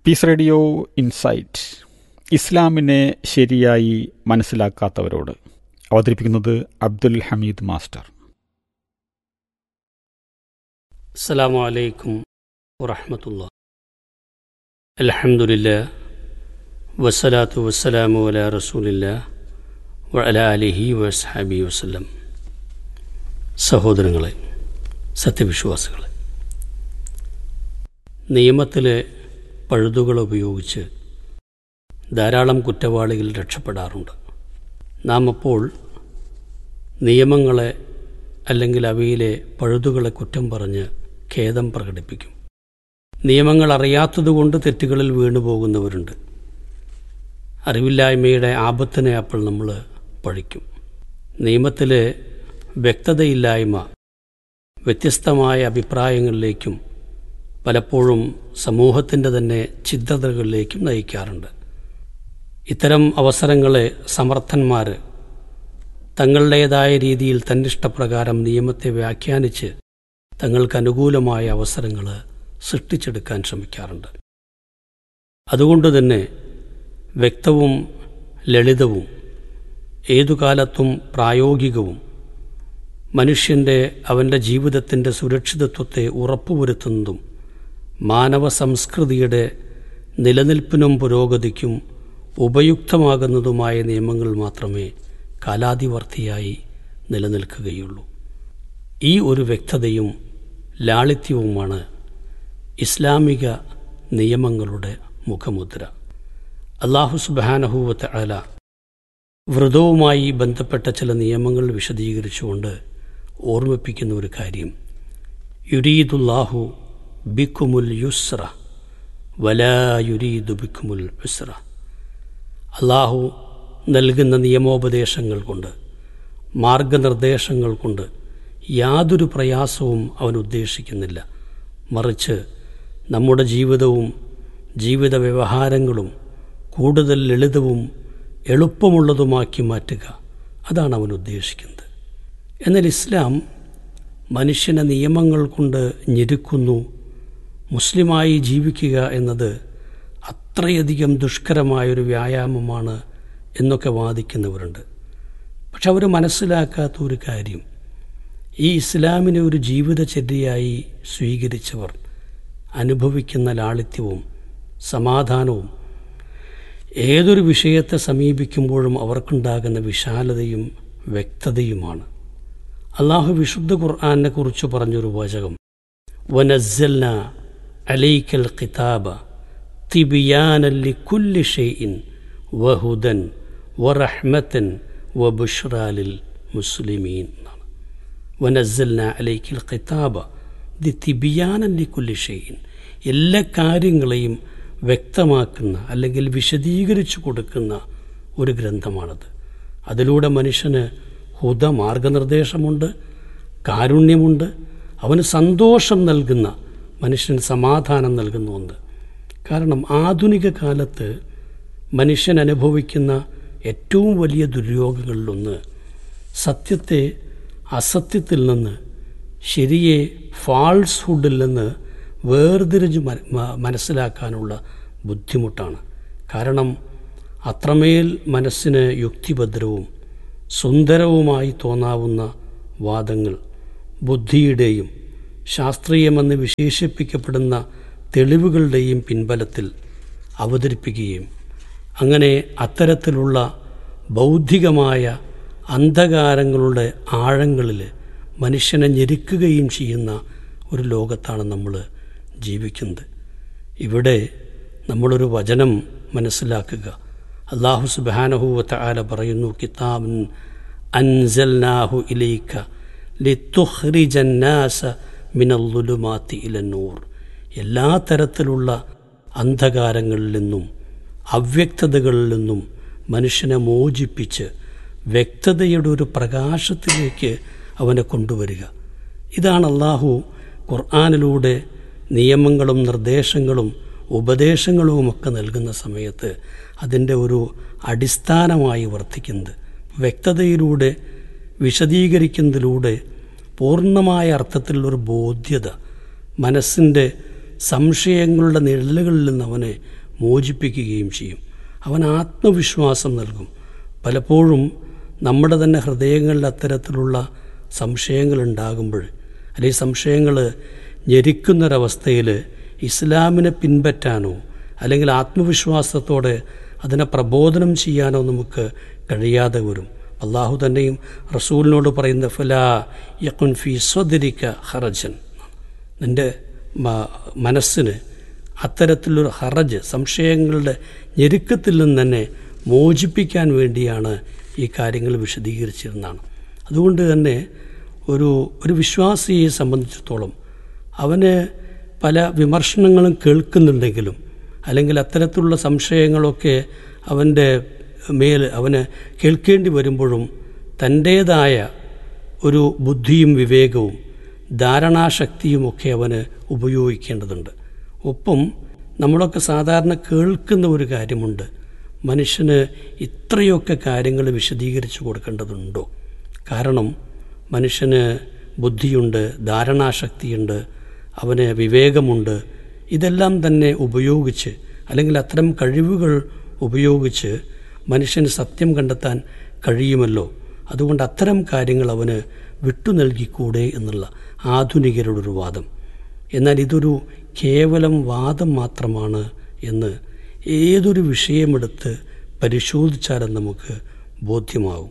piece radio insight ഇസ്ലാമിനെ ശരിയായി മനസ്സിലാക്കാത്തവരോട് അവതരിപ്പിക്കുന്നത് അബ്ദുൽ ഹമീദ് മാസ്റ്റർ അസ്സലാമു അലൈക്കും വറഹമത്തുള്ള അലഹമുല്ല വസ്സലാത്തു വസ്സലാമു അല റസൂലില്ല വഅല അലിഹി വസ്ഹാബി വസ്ലം സഹോദരങ്ങളെ സത്യവിശ്വാസികളെ നിയമത്തിലെ പഴുതുകൾ ഉപയോഗിച്ച് ധാരാളം കുറ്റവാളികൾ രക്ഷപ്പെടാറുണ്ട് നാം അപ്പോൾ നിയമങ്ങളെ അല്ലെങ്കിൽ അവയിലെ പഴുതുകളെ കുറ്റം പറഞ്ഞ് ഖേദം പ്രകടിപ്പിക്കും നിയമങ്ങൾ അറിയാത്തതുകൊണ്ട് തെറ്റുകളിൽ വീണുപോകുന്നവരുണ്ട് അറിവില്ലായ്മയുടെ ആപത്തിനെ അപ്പോൾ നമ്മൾ പഴിക്കും നിയമത്തിലെ വ്യക്തതയില്ലായ്മ വ്യത്യസ്തമായ അഭിപ്രായങ്ങളിലേക്കും പലപ്പോഴും സമൂഹത്തിൻ്റെ തന്നെ ഛിദ്രതകളിലേക്കും നയിക്കാറുണ്ട് ഇത്തരം അവസരങ്ങളെ സമർത്ഥന്മാർ തങ്ങളുടേതായ രീതിയിൽ തന്നിഷ്ടപ്രകാരം നിയമത്തെ വ്യാഖ്യാനിച്ച് തങ്ങൾക്ക് അനുകൂലമായ അവസരങ്ങൾ സൃഷ്ടിച്ചെടുക്കാൻ ശ്രമിക്കാറുണ്ട് അതുകൊണ്ട് തന്നെ വ്യക്തവും ലളിതവും ഏതു കാലത്തും പ്രായോഗികവും മനുഷ്യൻ്റെ അവൻ്റെ ജീവിതത്തിൻ്റെ സുരക്ഷിതത്വത്തെ ഉറപ്പുവരുത്തുന്നതും മാനവ സംസ്കൃതിയുടെ നിലനിൽപ്പിനും പുരോഗതിക്കും ഉപയുക്തമാകുന്നതുമായ നിയമങ്ങൾ മാത്രമേ കാലാതിവർത്തിയായി നിലനിൽക്കുകയുള്ളൂ ഈ ഒരു വ്യക്തതയും ലാളിത്യവുമാണ് ഇസ്ലാമിക നിയമങ്ങളുടെ മുഖമുദ്ര അള്ളാഹു സുബാനഹൂവത്ത് അല വ്രതവുമായി ബന്ധപ്പെട്ട ചില നിയമങ്ങൾ വിശദീകരിച്ചുകൊണ്ട് ഓർമ്മിപ്പിക്കുന്ന ഒരു കാര്യം യുരീദുല്ലാഹു ബിക്കുമുൽ യുസ്ര വലാ യുരീദു ബിക്കുമുൽ ഉസ്ര അള്ളാഹു നൽകുന്ന നിയമോപദേശങ്ങൾ കൊണ്ട് മാർഗനിർദ്ദേശങ്ങൾ കൊണ്ട് യാതൊരു പ്രയാസവും അവൻ ഉദ്ദേശിക്കുന്നില്ല മറിച്ച് നമ്മുടെ ജീവിതവും ജീവിത വ്യവഹാരങ്ങളും കൂടുതൽ ലളിതവും എളുപ്പമുള്ളതുമാക്കി മാറ്റുക അതാണ് അവൻ ഉദ്ദേശിക്കുന്നത് എന്നാൽ ഇസ്ലാം മനുഷ്യനെ നിയമങ്ങൾ കൊണ്ട് ഞെരുക്കുന്നു മുസ്ലിമായി ജീവിക്കുക എന്നത് അത്രയധികം ദുഷ്കരമായൊരു വ്യായാമമാണ് എന്നൊക്കെ വാദിക്കുന്നവരുണ്ട് പക്ഷെ അവർ മനസ്സിലാക്കാത്ത ഒരു കാര്യം ഈ ഇസ്ലാമിനെ ഒരു ജീവിതചര്യയായി സ്വീകരിച്ചവർ അനുഭവിക്കുന്ന ലാളിത്യവും സമാധാനവും ഏതൊരു വിഷയത്തെ സമീപിക്കുമ്പോഴും അവർക്കുണ്ടാകുന്ന വിശാലതയും വ്യക്തതയുമാണ് അള്ളാഹു വിശുദ്ധ ഖുർആാനെ കുറിച്ച് പറഞ്ഞൊരു വാചകം വനസ്സൽന അലൈക്കൽ കിതാബ തിബിയാനല്ലി കുല്ലി ഷെയ്ഇൻ വഹുദൻ വറഹ്മത്തൻ വബുഷ്റാലിൽ മുസ്ലിമീൻ എന്നാണ് വനസ്സൽന അലൈക്കൽ കിതാബ ദി തിബിയാനല്ലി കുല്ലി ഷെയ്ഇൻ എല്ലാ കാര്യങ്ങളെയും വ്യക്തമാക്കുന്ന അല്ലെങ്കിൽ വിശദീകരിച്ചു കൊടുക്കുന്ന ഒരു ഗ്രന്ഥമാണത് അതിലൂടെ മനുഷ്യന് ഹുദ മാർഗനിർദ്ദേശമുണ്ട് കാരുണ്യമുണ്ട് അവന് സന്തോഷം നൽകുന്ന മനുഷ്യന് സമാധാനം നൽകുന്ന ഒന്ന് കാരണം ആധുനിക കാലത്ത് മനുഷ്യൻ അനുഭവിക്കുന്ന ഏറ്റവും വലിയ ദുര്യോഗങ്ങളിലൊന്ന് സത്യത്തെ അസത്യത്തിൽ നിന്ന് ശരിയെ ഫാൾസ്ഹുഡിൽ നിന്ന് വേർതിരിഞ്ഞ് മനസ്സിലാക്കാനുള്ള ബുദ്ധിമുട്ടാണ് കാരണം അത്രമേൽ മനസ്സിന് യുക്തിഭദ്രവും സുന്ദരവുമായി തോന്നാവുന്ന വാദങ്ങൾ ബുദ്ധിയുടെയും ശാസ്ത്രീയമെന്ന് വിശേഷിപ്പിക്കപ്പെടുന്ന തെളിവുകളുടെയും പിൻബലത്തിൽ അവതരിപ്പിക്കുകയും അങ്ങനെ അത്തരത്തിലുള്ള ബൗദ്ധികമായ അന്ധകാരങ്ങളുടെ ആഴങ്ങളിൽ മനുഷ്യനെ ഞെരുക്കുകയും ചെയ്യുന്ന ഒരു ലോകത്താണ് നമ്മൾ ജീവിക്കുന്നത് ഇവിടെ നമ്മളൊരു വചനം മനസ്സിലാക്കുക അള്ളാഹു സുബാനഹുവത്ത ആല പറയുന്നു കിതാബൻ അൻസൽനാഹു ഇലൈക്ക ലിത്തുഹ്രിജന്നാസ മിനല്ലുലുമാത്തി ഇലന്നൂർ എല്ലാ തരത്തിലുള്ള അന്ധകാരങ്ങളിൽ നിന്നും അവ്യക്തതകളിൽ നിന്നും മനുഷ്യനെ മോചിപ്പിച്ച് വ്യക്തതയുടെ ഒരു പ്രകാശത്തിലേക്ക് അവനെ കൊണ്ടുവരിക ഇതാണ് അള്ളാഹു ഖുർആാനിലൂടെ നിയമങ്ങളും നിർദ്ദേശങ്ങളും ഉപദേശങ്ങളുമൊക്കെ നൽകുന്ന സമയത്ത് അതിൻ്റെ ഒരു അടിസ്ഥാനമായി വർത്തിക്കുന്നത് വ്യക്തതയിലൂടെ വിശദീകരിക്കുന്നതിലൂടെ പൂർണ്ണമായ അർത്ഥത്തിലുള്ളൊരു ബോധ്യത മനസ്സിൻ്റെ സംശയങ്ങളുടെ നിഴലുകളിൽ നിന്ന് അവനെ മോചിപ്പിക്കുകയും ചെയ്യും അവൻ ആത്മവിശ്വാസം നൽകും പലപ്പോഴും നമ്മുടെ തന്നെ ഹൃദയങ്ങളിൽ അത്തരത്തിലുള്ള സംശയങ്ങൾ ഉണ്ടാകുമ്പോൾ അല്ലെങ്കിൽ സംശയങ്ങൾ ഞെരിക്കുന്നൊരവസ്ഥയിൽ ഇസ്ലാമിനെ പിൻപറ്റാനോ അല്ലെങ്കിൽ ആത്മവിശ്വാസത്തോടെ അതിനെ പ്രബോധനം ചെയ്യാനോ നമുക്ക് കഴിയാതെ വരും അള്ളാഹു തന്നെയും റസൂലിനോട് പറയുന്ന ഫലാ യക്കുൻ ഫി സ്വദരിക്ക ഹറജൻ നിൻ്റെ മനസ്സിന് അത്തരത്തിലൊരു ഹറജ് സംശയങ്ങളുടെ ഞെരുക്കത്തിൽ നിന്ന് തന്നെ മോചിപ്പിക്കാൻ വേണ്ടിയാണ് ഈ കാര്യങ്ങൾ വിശദീകരിച്ചിരുന്നതാണ് അതുകൊണ്ട് തന്നെ ഒരു ഒരു വിശ്വാസിയെ സംബന്ധിച്ചിടത്തോളം അവന് പല വിമർശനങ്ങളും കേൾക്കുന്നുണ്ടെങ്കിലും അല്ലെങ്കിൽ അത്തരത്തിലുള്ള സംശയങ്ങളൊക്കെ അവൻ്റെ മേൽ അവന് കേൾക്കേണ്ടി വരുമ്പോഴും തൻ്റേതായ ഒരു ബുദ്ധിയും വിവേകവും ധാരണാശക്തിയുമൊക്കെ അവന് ഉപയോഗിക്കേണ്ടതുണ്ട് ഒപ്പം നമ്മളൊക്കെ സാധാരണ കേൾക്കുന്ന ഒരു കാര്യമുണ്ട് മനുഷ്യന് ഇത്രയൊക്കെ കാര്യങ്ങൾ വിശദീകരിച്ചു കൊടുക്കേണ്ടതുണ്ടോ കാരണം മനുഷ്യന് ബുദ്ധിയുണ്ട് ധാരണാശക്തിയുണ്ട് അവന് വിവേകമുണ്ട് ഇതെല്ലാം തന്നെ ഉപയോഗിച്ച് അല്ലെങ്കിൽ അത്തരം കഴിവുകൾ ഉപയോഗിച്ച് മനുഷ്യന് സത്യം കണ്ടെത്താൻ കഴിയുമല്ലോ അതുകൊണ്ട് അത്തരം കാര്യങ്ങൾ അവന് വിട്ടു നൽകിക്കൂടെ എന്നുള്ള ആധുനികരുടെ ഒരു വാദം എന്നാൽ ഇതൊരു കേവലം വാദം മാത്രമാണ് എന്ന് ഏതൊരു വിഷയമെടുത്ത് പരിശോധിച്ചാലും നമുക്ക് ബോധ്യമാവും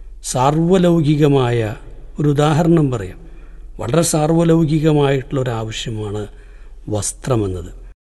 സാർവലൗകികമായ ഒരു ഉദാഹരണം പറയാം വളരെ സാർവലൗകികമായിട്ടുള്ള ഒരു ആവശ്യമാണ് വസ്ത്രമെന്നത്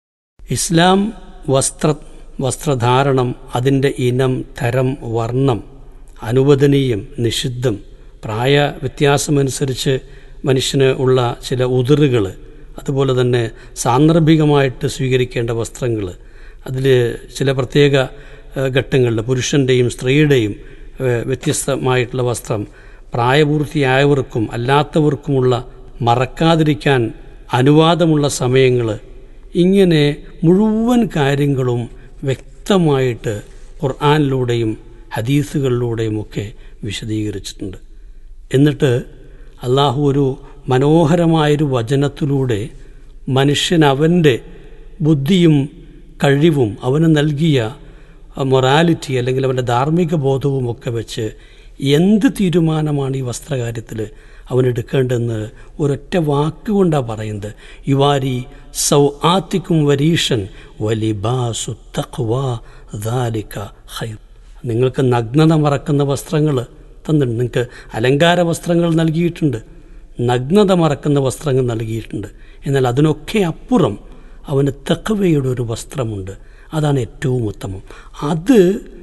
ഇസ്ലാം വസ്ത്ര വസ്ത്രധാരണം അതിൻ്റെ ഇനം തരം വർണ്ണം അനുവദനീയം നിഷിദ്ധം പ്രായ വ്യത്യാസമനുസരിച്ച് മനുഷ്യന് ഉള്ള ചില ഉതിറുകൾ അതുപോലെ തന്നെ സാന്ദർഭികമായിട്ട് സ്വീകരിക്കേണ്ട വസ്ത്രങ്ങൾ അതിൽ ചില പ്രത്യേക ഘട്ടങ്ങളിൽ പുരുഷൻ്റെയും സ്ത്രീയുടെയും വ്യത്യസ്തമായിട്ടുള്ള വസ്ത്രം പ്രായപൂർത്തിയായവർക്കും അല്ലാത്തവർക്കുമുള്ള മറക്കാതിരിക്കാൻ അനുവാദമുള്ള സമയങ്ങൾ ഇങ്ങനെ മുഴുവൻ കാര്യങ്ങളും വ്യക്തമായിട്ട് ഖുർആാനിലൂടെയും ഹദീസുകളിലൂടെയും ഒക്കെ വിശദീകരിച്ചിട്ടുണ്ട് എന്നിട്ട് അള്ളാഹു ഒരു മനോഹരമായൊരു വചനത്തിലൂടെ മനുഷ്യൻ അവൻ്റെ ബുദ്ധിയും കഴിവും അവന് നൽകിയ മൊറാലിറ്റി അല്ലെങ്കിൽ അവൻ്റെ ധാർമ്മിക ബോധവും ഒക്കെ വെച്ച് എന്ത് തീരുമാനമാണ് ഈ വസ്ത്രകാര്യത്തിൽ അവൻ എടുക്കേണ്ടതെന്ന് ഒരൊറ്റ വാക്കുകൊണ്ടാണ് പറയുന്നത് യുവാരി സൗ ആത്തിക്കും വരീഷൻ വലിബാസു തഖ്വാ ദാലിക ഖൈർ നിങ്ങൾക്ക് നഗ്നത മറക്കുന്ന വസ്ത്രങ്ങൾ തന്നിട്ടുണ്ട് നിങ്ങൾക്ക് അലങ്കാര വസ്ത്രങ്ങൾ നൽകിയിട്ടുണ്ട് നഗ്നത മറക്കുന്ന വസ്ത്രങ്ങൾ നൽകിയിട്ടുണ്ട് എന്നാൽ അതിനൊക്കെ അപ്പുറം അവന് തെക്കവയുടെ ഒരു വസ്ത്രമുണ്ട് അതാണ് ഏറ്റവും ഉത്തമം അത്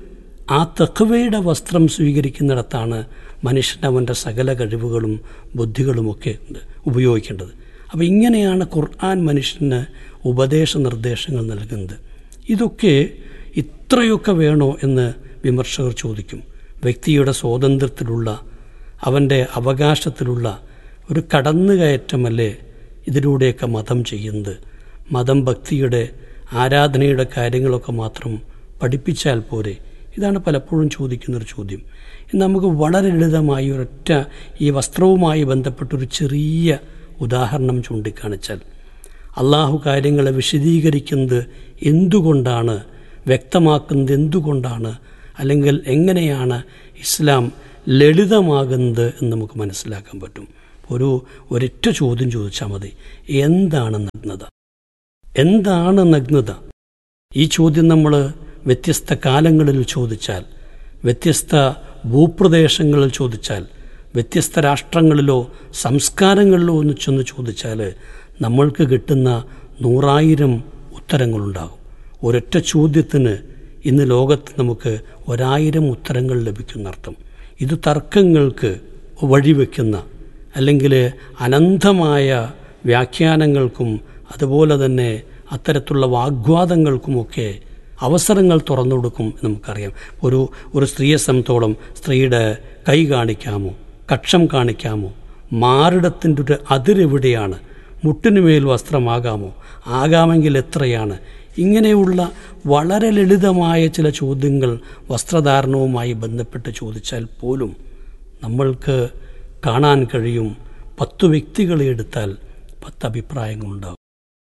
ആ തെക്കവയുടെ വസ്ത്രം സ്വീകരിക്കുന്നിടത്താണ് മനുഷ്യൻ അവൻ്റെ സകല കഴിവുകളും ബുദ്ധികളുമൊക്കെ ഉപയോഗിക്കേണ്ടത് അപ്പോൾ ഇങ്ങനെയാണ് ഖുർആൻ മനുഷ്യന് ഉപദേശ നിർദ്ദേശങ്ങൾ നൽകുന്നത് ഇതൊക്കെ ഇത്രയൊക്കെ വേണോ എന്ന് വിമർശകർ ചോദിക്കും വ്യക്തിയുടെ സ്വാതന്ത്ര്യത്തിലുള്ള അവൻ്റെ അവകാശത്തിലുള്ള ഒരു കടന്നുകയറ്റമല്ലേ ഇതിലൂടെയൊക്കെ മതം ചെയ്യുന്നത് മതം ഭക്തിയുടെ ആരാധനയുടെ കാര്യങ്ങളൊക്കെ മാത്രം പഠിപ്പിച്ചാൽ പോരെ ഇതാണ് പലപ്പോഴും ചോദിക്കുന്നൊരു ചോദ്യം നമുക്ക് വളരെ ലളിതമായി ഒരൊറ്റ ഈ വസ്ത്രവുമായി ബന്ധപ്പെട്ടൊരു ചെറിയ ഉദാഹരണം ചൂണ്ടിക്കാണിച്ചാൽ അള്ളാഹു കാര്യങ്ങളെ വിശദീകരിക്കുന്നത് എന്തുകൊണ്ടാണ് വ്യക്തമാക്കുന്നത് എന്തുകൊണ്ടാണ് അല്ലെങ്കിൽ എങ്ങനെയാണ് ഇസ്ലാം ലളിതമാകുന്നത് എന്ന് നമുക്ക് മനസ്സിലാക്കാൻ പറ്റും ഒരു ഒരൊറ്റ ചോദ്യം ചോദിച്ചാൽ മതി എന്താണ് നഗ്നത എന്താണ് നഗ്നത ഈ ചോദ്യം നമ്മൾ വ്യത്യസ്ത കാലങ്ങളിൽ ചോദിച്ചാൽ വ്യത്യസ്ത ഭൂപ്രദേശങ്ങളിൽ ചോദിച്ചാൽ വ്യത്യസ്ത രാഷ്ട്രങ്ങളിലോ സംസ്കാരങ്ങളിലോ ഒന്ന് ചെന്ന് ചോദിച്ചാൽ നമ്മൾക്ക് കിട്ടുന്ന നൂറായിരം ഉത്തരങ്ങളുണ്ടാകും ഒരൊറ്റ ചോദ്യത്തിന് ഇന്ന് ലോകത്ത് നമുക്ക് ഒരായിരം ഉത്തരങ്ങൾ ലഭിക്കുന്നർത്ഥം ഇത് തർക്കങ്ങൾക്ക് വഴിവെക്കുന്ന അല്ലെങ്കിൽ അനന്തമായ വ്യാഖ്യാനങ്ങൾക്കും അതുപോലെ തന്നെ അത്തരത്തിലുള്ള വാഗ്വാദങ്ങൾക്കുമൊക്കെ അവസരങ്ങൾ തുറന്നു കൊടുക്കും നമുക്കറിയാം ഒരു ഒരു സ്ത്രീയെ സംബന്ധിച്ചോളം സ്ത്രീയുടെ കൈ കാണിക്കാമോ കക്ഷം കാണിക്കാമോ മാറിടത്തിൻ്റെ ഒരു അതിരെവിടെയാണ് മുട്ടിനുമേൽ വസ്ത്രമാകാമോ ആകാമെങ്കിൽ എത്രയാണ് ഇങ്ങനെയുള്ള വളരെ ലളിതമായ ചില ചോദ്യങ്ങൾ വസ്ത്രധാരണവുമായി ബന്ധപ്പെട്ട് ചോദിച്ചാൽ പോലും നമ്മൾക്ക് കാണാൻ കഴിയും പത്തു വ്യക്തികളെ എടുത്താൽ പത്ത് അഭിപ്രായങ്ങളുണ്ടാകും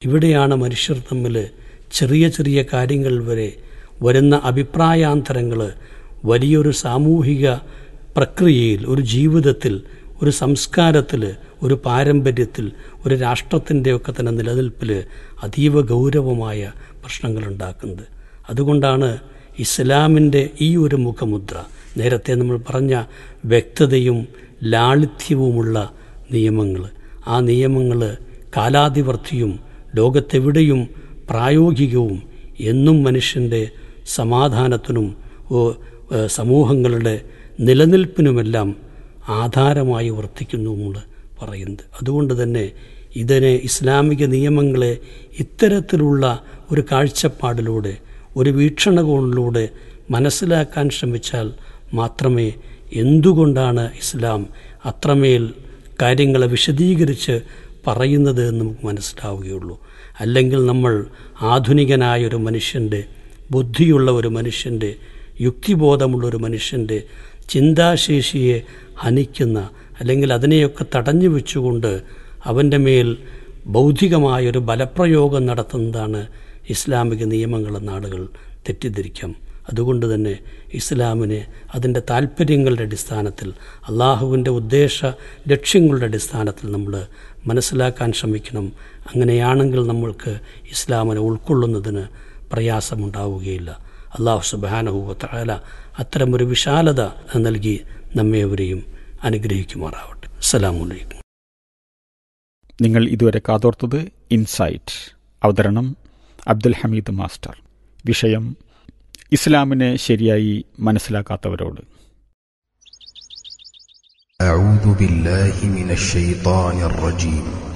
ഇവിടെയാണ് മനുഷ്യർ തമ്മിൽ ചെറിയ ചെറിയ കാര്യങ്ങൾ വരെ വരുന്ന അഭിപ്രായാന്തരങ്ങൾ വലിയൊരു സാമൂഹിക പ്രക്രിയയിൽ ഒരു ജീവിതത്തിൽ ഒരു സംസ്കാരത്തിൽ ഒരു പാരമ്പര്യത്തിൽ ഒരു രാഷ്ട്രത്തിൻ്റെയൊക്കെ തന്നെ നിലനിൽപ്പിൽ അതീവ ഗൗരവമായ പ്രശ്നങ്ങളുണ്ടാക്കുന്നത് അതുകൊണ്ടാണ് ഇസ്ലാമിൻ്റെ ഈ ഒരു മുഖമുദ്ര നേരത്തെ നമ്മൾ പറഞ്ഞ വ്യക്തതയും ലാളിത്യവുമുള്ള നിയമങ്ങൾ ആ നിയമങ്ങൾ കാലാതിവർത്തിയും ലോകത്തെവിടെയും പ്രായോഗികവും എന്നും മനുഷ്യൻ്റെ സമാധാനത്തിനും സമൂഹങ്ങളുടെ നിലനിൽപ്പിനുമെല്ലാം ആധാരമായി വർത്തിക്കുന്നുവെന്ന് പറയുന്നത് അതുകൊണ്ട് തന്നെ ഇതിനെ ഇസ്ലാമിക നിയമങ്ങളെ ഇത്തരത്തിലുള്ള ഒരു കാഴ്ചപ്പാടിലൂടെ ഒരു വീക്ഷണകോണിലൂടെ മനസ്സിലാക്കാൻ ശ്രമിച്ചാൽ മാത്രമേ എന്തുകൊണ്ടാണ് ഇസ്ലാം അത്രമേൽ കാര്യങ്ങളെ വിശദീകരിച്ച് പറയുന്നത് എന്ന് നമുക്ക് മനസ്സിലാവുകയുള്ളൂ അല്ലെങ്കിൽ നമ്മൾ ആധുനികനായ ഒരു മനുഷ്യൻ്റെ ബുദ്ധിയുള്ള ഒരു മനുഷ്യൻ്റെ യുക്തിബോധമുള്ള ഒരു മനുഷ്യൻ്റെ ചിന്താശേഷിയെ ഹനിക്കുന്ന അല്ലെങ്കിൽ അതിനെയൊക്കെ തടഞ്ഞു വെച്ചുകൊണ്ട് അവൻ്റെ മേൽ ബൗദ്ധികമായൊരു ബലപ്രയോഗം നടത്തുന്നതാണ് ഇസ്ലാമിക നിയമങ്ങളെന്ന ആളുകൾ തെറ്റിദ്ധരിക്കാം അതുകൊണ്ട് തന്നെ ഇസ്ലാമിനെ അതിൻ്റെ താല്പര്യങ്ങളുടെ അടിസ്ഥാനത്തിൽ അള്ളാഹുവിൻ്റെ ഉദ്ദേശ ലക്ഷ്യങ്ങളുടെ അടിസ്ഥാനത്തിൽ നമ്മൾ മനസ്സിലാക്കാൻ ശ്രമിക്കണം അങ്ങനെയാണെങ്കിൽ നമ്മൾക്ക് ഇസ്ലാമിനെ ഉൾക്കൊള്ളുന്നതിന് പ്രയാസമുണ്ടാവുകയില്ല അള്ളാഹു സുബാനഹുവല അത്തരമൊരു വിശാലത നൽകി നമ്മെവരെയും അനുഗ്രഹിക്കുമാറാവട്ടെ അസ്സലാമലൈക്കും നിങ്ങൾ ഇതുവരെ കാതോർത്തത് ഇൻസൈറ്റ് അവതരണം അബ്ദുൽ ഹമീദ് മാസ്റ്റർ വിഷയം ഇസ്ലാമിനെ ശരിയായി മനസ്സിലാക്കാത്തവരോട് أعوذ بالله من الشيطان الرجيم